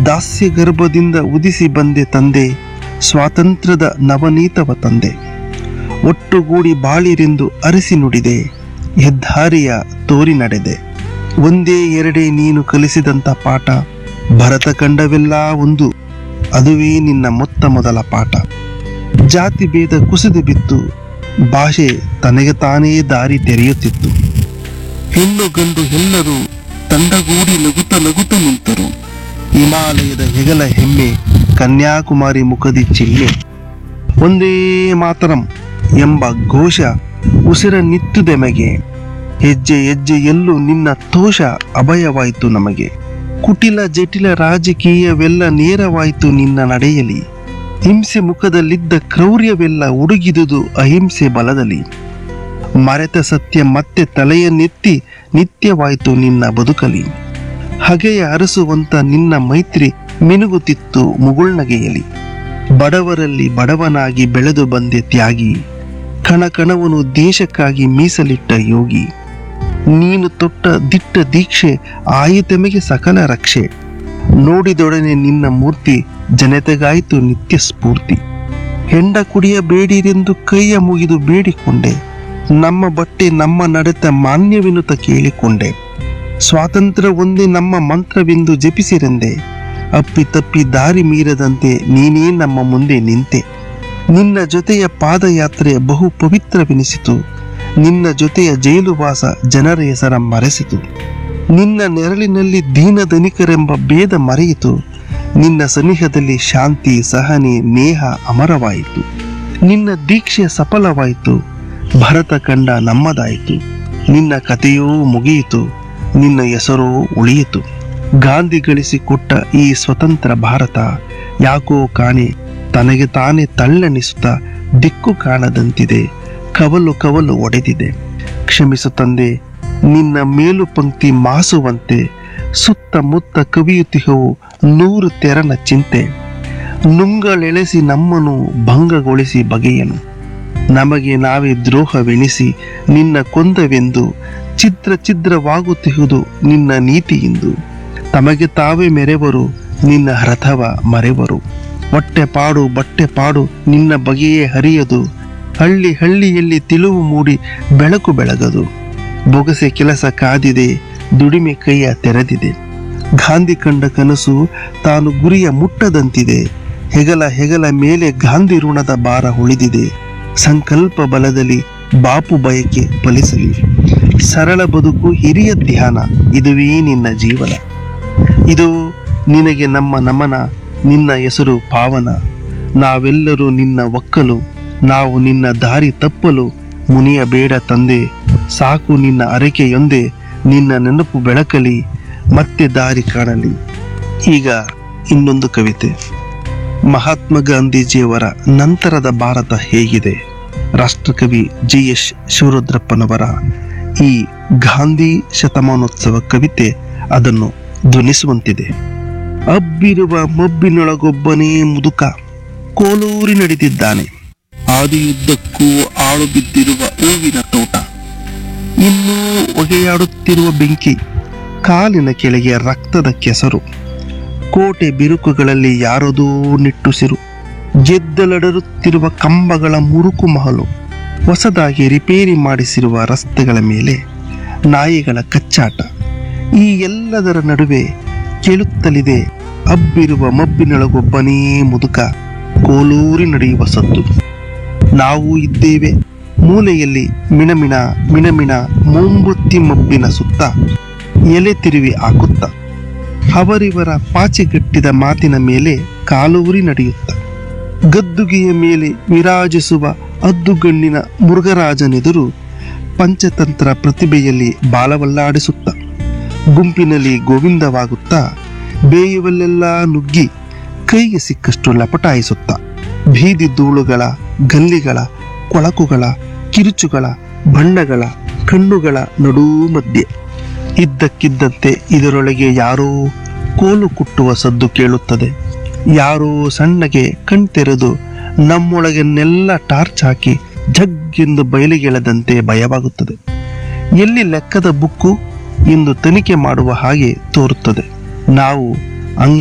ದಾಸ್ಯ ಗರ್ಭದಿಂದ ಉದಿಸಿ ಬಂದೆ ತಂದೆ ಸ್ವಾತಂತ್ರ್ಯದ ನವನೀತವ ತಂದೆ ಒಟ್ಟುಗೂಡಿ ಬಾಳಿರೆಂದು ಅರಸಿ ನುಡಿದೆ ಹೆದ್ದಾರಿಯ ತೋರಿ ನಡೆದೆ ಒಂದೇ ಎರಡೇ ನೀನು ಕಲಿಸಿದಂಥ ಪಾಠ ಭರತ ಕಂಡವೆಲ್ಲ ಒಂದು ಅದುವೇ ನಿನ್ನ ಮೊತ್ತ ಮೊದಲ ಪಾಠ ಜಾತಿ ಭೇದ ಕುಸಿದು ಬಿತ್ತು ಭಾಷೆ ತನಗೆ ತಾನೇ ದಾರಿ ತೆರೆಯುತ್ತಿತ್ತು ಹೆಣ್ಣು ಗಂಡು ಎಲ್ಲರೂ ತಂಡಗೂಡಿ ನಗುತ್ತ ನಗುತ್ತ ನಿಂತರು ಹಿಮಾಲಯದ ಹೆಗಲ ಹೆಮ್ಮೆ ಕನ್ಯಾಕುಮಾರಿ ಮುಖದಿ ಚಿಲ್ಲೆ ಒಂದೇ ಮಾತರಂ ಎಂಬ ಘೋಷ ಉಸಿರ ನಿತ್ತುದೆಮಗೆ ಹೆಜ್ಜೆ ಹೆಜ್ಜೆಯಲ್ಲೂ ನಿನ್ನ ತೋಷ ಅಭಯವಾಯಿತು ನಮಗೆ ಕುಟಿಲ ಜಟಿಲ ರಾಜಕೀಯವೆಲ್ಲ ನೇರವಾಯಿತು ನಿನ್ನ ನಡೆಯಲಿ ಹಿಂಸೆ ಮುಖದಲ್ಲಿದ್ದ ಕ್ರೌರ್ಯವೆಲ್ಲ ಉಡುಗಿದುದು ಅಹಿಂಸೆ ಬಲದಲ್ಲಿ ಮರೆತ ಸತ್ಯ ಮತ್ತೆ ತಲೆಯನ್ನೆತ್ತಿ ನಿತ್ಯವಾಯಿತು ನಿನ್ನ ಬದುಕಲಿ ಹಗೆಯ ಅರಸುವಂತ ನಿನ್ನ ಮೈತ್ರಿ ಮಿನುಗುತ್ತಿತ್ತು ಮುಗುಳ್ನಗೆಯಲಿ ಬಡವರಲ್ಲಿ ಬಡವನಾಗಿ ಬೆಳೆದು ಬಂದೆ ತ್ಯಾಗಿ ಕಣ ಕಣವನು ದೇಶಕ್ಕಾಗಿ ಮೀಸಲಿಟ್ಟ ಯೋಗಿ ನೀನು ತೊಟ್ಟ ದಿಟ್ಟ ದೀಕ್ಷೆ ಆಯಿತೆಮೆಗೆ ಸಕಲ ರಕ್ಷೆ ನೋಡಿದೊಡನೆ ನಿನ್ನ ಮೂರ್ತಿ ಜನತೆಗಾಯಿತು ನಿತ್ಯ ಸ್ಫೂರ್ತಿ ಹೆಂಡ ಕುಡಿಯಬೇಡಿರೆಂದು ಕೈಯ ಮುಗಿದು ಬೇಡಿಕೊಂಡೆ ನಮ್ಮ ಬಟ್ಟೆ ನಮ್ಮ ನಡೆತ ಮಾನ್ಯವೆನ್ನುತ್ತ ಕೇಳಿಕೊಂಡೆ ಸ್ವಾತಂತ್ರ್ಯ ಒಂದೇ ನಮ್ಮ ಮಂತ್ರವೆಂದು ಜಪಿಸಿರೆಂದೆ ಅಪ್ಪಿ ತಪ್ಪಿ ದಾರಿ ಮೀರದಂತೆ ನೀನೇ ನಮ್ಮ ಮುಂದೆ ನಿಂತೆ ನಿನ್ನ ಜೊತೆಯ ಪಾದಯಾತ್ರೆ ಬಹು ಪವಿತ್ರವೆನಿಸಿತು ನಿನ್ನ ಜೊತೆಯ ಜೈಲುವಾಸ ಜನರ ಹೆಸರ ಮರೆಸಿತು ನಿನ್ನ ನೆರಳಿನಲ್ಲಿ ದೀನಧನಿಕರೆಂಬ ಭೇದ ಮರೆಯಿತು ನಿನ್ನ ಸನಿಹದಲ್ಲಿ ಶಾಂತಿ ಸಹನೆ ನೇಹ ಅಮರವಾಯಿತು ನಿನ್ನ ದೀಕ್ಷೆ ಸಫಲವಾಯಿತು ಭರತ ಕಂಡ ನಮ್ಮದಾಯಿತು ನಿನ್ನ ಕಥೆಯೂ ಮುಗಿಯಿತು ನಿನ್ನ ಹೆಸರೂ ಉಳಿಯಿತು ಗಾಂಧಿ ಗಳಿಸಿಕೊಟ್ಟ ಈ ಸ್ವತಂತ್ರ ಭಾರತ ಯಾಕೋ ಕಾಣೆ ತನಗೆ ತಾನೇ ತಳ್ಳಣಿಸುತ್ತಾ ದಿಕ್ಕು ಕಾಣದಂತಿದೆ ಕವಲು ಕವಲು ಒಡೆದಿದೆ ಕ್ಷಮಿಸು ತಂದೆ ನಿನ್ನ ಮೇಲು ಪಂಕ್ತಿ ಮಾಸುವಂತೆ ಸುತ್ತಮುತ್ತ ಕವಿಯುತ್ತಿಹವು ನೂರು ತೆರನ ಚಿಂತೆ ನುಂಗಳೆಳೆಸಿ ನಮ್ಮನ್ನು ಭಂಗಗೊಳಿಸಿ ಬಗೆಯನು ನಮಗೆ ನಾವೇ ದ್ರೋಹವೆಣಿಸಿ ನಿನ್ನ ಕೊಂದವೆಂದು ಛಿದ್ರ ಛಿದ್ರವಾಗುತ್ತಿಹುದು ನಿನ್ನ ನೀತಿಯಿಂದ ತಮಗೆ ತಾವೇ ಮೆರೆವರು ನಿನ್ನ ರಥವ ಮರೆವರು ಹೊಟ್ಟೆ ಪಾಡು ಬಟ್ಟೆ ಪಾಡು ನಿನ್ನ ಬಗೆಯೇ ಹರಿಯದು ಹಳ್ಳಿ ಹಳ್ಳಿಯಲ್ಲಿ ತಿಳಿವು ಮೂಡಿ ಬೆಳಕು ಬೆಳಗದು ಬೊಗಸೆ ಕೆಲಸ ಕಾದಿದೆ ದುಡಿಮೆ ಕೈಯ ತೆರೆದಿದೆ ಗಾಂಧಿ ಕಂಡ ಕನಸು ತಾನು ಗುರಿಯ ಮುಟ್ಟದಂತಿದೆ ಹೆಗಲ ಹೆಗಲ ಮೇಲೆ ಗಾಂಧಿ ಋಣದ ಭಾರ ಉಳಿದಿದೆ ಸಂಕಲ್ಪ ಬಲದಲ್ಲಿ ಬಾಪು ಬಯಕೆ ಫಲಿಸಲಿ ಸರಳ ಬದುಕು ಹಿರಿಯ ಧ್ಯಾನ ಇದುವೇ ನಿನ್ನ ಜೀವನ ಇದು ನಿನಗೆ ನಮ್ಮ ನಮನ ನಿನ್ನ ಹೆಸರು ಪಾವನ ನಾವೆಲ್ಲರೂ ನಿನ್ನ ಒಕ್ಕಲು ನಾವು ನಿನ್ನ ದಾರಿ ತಪ್ಪಲು ಮುನಿಯಬೇಡ ತಂದೆ ಸಾಕು ನಿನ್ನ ಅರಕೆಯೊಂದೇ ನಿನ್ನ ನೆನಪು ಬೆಳಕಲಿ ಮತ್ತೆ ದಾರಿ ಕಾಣಲಿ ಈಗ ಇನ್ನೊಂದು ಕವಿತೆ ಮಹಾತ್ಮ ಗಾಂಧೀಜಿಯವರ ನಂತರದ ಭಾರತ ಹೇಗಿದೆ ರಾಷ್ಟ್ರಕವಿ ಜಿ ಎಸ್ ಶಿವರುದ್ರಪ್ಪನವರ ಈ ಗಾಂಧಿ ಶತಮಾನೋತ್ಸವ ಕವಿತೆ ಅದನ್ನು ಧ್ವನಿಸುವಂತಿದೆ ಅಬ್ಬಿರುವ ಮಬ್ಬಿನೊಳಗೊಬ್ಬನೇ ಮುದುಕ ಕೋಲೂರಿ ನಡೆದಿದ್ದಾನೆ ಆದಿಯುದ್ದಕ್ಕೂ ಆಳು ಬಿದ್ದಿರುವ ಹೂವಿನ ತೋಟ ಇನ್ನೂ ಹೊಗೆಯಾಡುತ್ತಿರುವ ಬೆಂಕಿ ಕಾಲಿನ ಕೆಳಗೆ ರಕ್ತದ ಕೆಸರು ಕೋಟೆ ಬಿರುಕುಗಳಲ್ಲಿ ಯಾರದೋ ನಿಟ್ಟುಸಿರು ಗೆದ್ದಲಡರುತ್ತಿರುವ ಕಂಬಗಳ ಮುರುಕು ಮಹಲು ಹೊಸದಾಗಿ ರಿಪೇರಿ ಮಾಡಿಸಿರುವ ರಸ್ತೆಗಳ ಮೇಲೆ ನಾಯಿಗಳ ಕಚ್ಚಾಟ ಈ ಎಲ್ಲದರ ನಡುವೆ ಕೇಳುತ್ತಲಿದೆ ಅಬ್ಬಿರುವ ಮಬ್ಬಿನೊಳಗೊಬ್ಬನೇ ಮುದುಕ ಕೋಲೂರಿ ನಡೆಯುವ ಸದ್ದು ನಾವು ಇದ್ದೇವೆ ಮೂಲೆಯಲ್ಲಿ ಮಿಣಮಿಣ ಮಿಣಮಿಣ ಮುಂಬುತ್ತಿ ಮಬ್ಬಿನ ಸುತ್ತ ಎಲೆ ತಿರುವಿ ಹಾಕುತ್ತ ಅವರಿವರ ಪಾಚಿಗಟ್ಟಿದ ಮಾತಿನ ಮೇಲೆ ಕಾಲೂರಿ ನಡೆಯುತ್ತ ಗದ್ದುಗೆಯ ಮೇಲೆ ವಿರಾಜಿಸುವ ಅದ್ದುಗಣ್ಣಿನ ಮುರುಘರಾಜನೆದುರು ಪಂಚತಂತ್ರ ಪ್ರತಿಭೆಯಲ್ಲಿ ಬಾಲವಲ್ಲಾಡಿಸುತ್ತ ಗುಂಪಿನಲ್ಲಿ ಗೋವಿಂದವಾಗುತ್ತಾ ಬೇಯುವಲ್ಲೆಲ್ಲ ನುಗ್ಗಿ ಕೈಗೆ ಸಿಕ್ಕಷ್ಟು ಲಪಟಾಯಿಸುತ್ತ ಬೀದಿ ಧೂಳುಗಳ ಗಲ್ಲಿಗಳ ಕೊಳಕುಗಳ ಕಿರುಚುಗಳ ಬಣ್ಣಗಳ ಕಣ್ಣುಗಳ ನಡೂ ಮಧ್ಯೆ ಇದ್ದಕ್ಕಿದ್ದಂತೆ ಇದರೊಳಗೆ ಯಾರೋ ಕೋಲು ಕುಟ್ಟುವ ಸದ್ದು ಕೇಳುತ್ತದೆ ಯಾರೋ ಸಣ್ಣಗೆ ಕಣ್ತೆರೆದು ನಮ್ಮೊಳಗನ್ನೆಲ್ಲ ಟಾರ್ಚ್ ಹಾಕಿ ಜಗ್ಗೆಂದು ಬಯಲಿಗೆಳೆದಂತೆ ಭಯವಾಗುತ್ತದೆ ಎಲ್ಲಿ ಲೆಕ್ಕದ ಬುಕ್ಕು ಎಂದು ತನಿಖೆ ಮಾಡುವ ಹಾಗೆ ತೋರುತ್ತದೆ ನಾವು ಅಂಗ